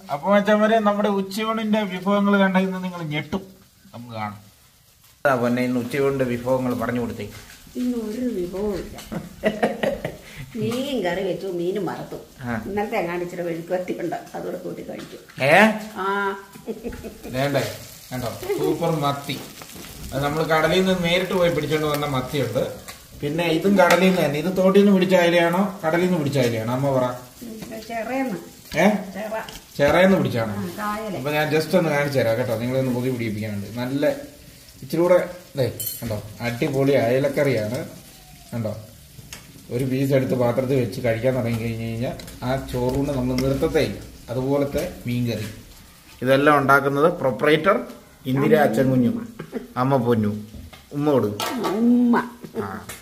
അപ്പൊ മച്ചവരെ നമ്മുടെ ഉച്ചയൂണിന്റെ വിഭവങ്ങൾ കണ്ട ഇന്ന് നിങ്ങൾ ഞെട്ടും നമുക്ക് കാണാം അതാ പൊന്നെ ഇന്ന് ഉച്ചയൂണിന്റെ വിഭവങ്ങൾ പറഞ്ഞു കൊടുത്തേ ഇന്ന് ഒരു വിഭവവും ഇല്ല മീൻ കറി വെച്ചു മീൻ മറത്തു ആ. ഇന്നലത്തെ എങ്ങാണ്ട് ഇച്ചിരി വെഴുക്കുവരട്ടിയുണ്ട് അതോടെ കൂട്ടി കഴിച്ചു ഏ ആ വേണ്ടേ കണ്ടോ സൂപ്പർ മത്തി അത് നമ്മൾ കടലിൽ നിന്ന് നേരിട്ട് പോയി പിടിച്ചോണ്ട് വന്ന മത്തിയുണ്ട് പിന്നെ ഇതും കടലിൽ നിന്ന് തന്നെ ഇത് തോട്ടിൽ നിന്ന് പിടിച്ച അയിലയാണോ കടലിൽ നിന്ന് പിടിച്ച അയിലയാണോ അമ്മ പറ ചെറയെന്ന് ഏ ചെറ ചെറയെന്ന് പിടിച്ചാണോ ആ, കായല് അപ്പൊ ഞാൻ ജസ്റ്റ് ഒന്ന് കാണിച്ചു തരാം കേട്ടോ നിങ്ങളൊന്ന് പൊതി പിടിപ്പിക്കാനുണ്ട് നല്ല ഇച്ചിരി കൂടെ ദേ കണ്ടോ അടിപൊളി അയലക്കറിയാണ് കണ്ടോ ഒരു പീസ് എടുത്ത് പാത്രത്തിൽ വെച്ച് കഴിക്കാൻ തുടങ്ങി കഴിഞ്ഞ് കഴിഞ്ഞാൽ ആ ചോറുകൊണ്ട് നമ്മൾ നിർത്തത്തേ ഇല്ല. അതുപോലത്തെ മീൻകറി ഇതെല്ലാം ഉണ്ടാക്കുന്നത് പ്രൊപ്പറേറ്റർ ഇന്ദിര അച്ചൻകുഞ്ഞു അമ്മ പൊന്നു ഉമ്മ കൊടുക്കും ഉമ്മ ആ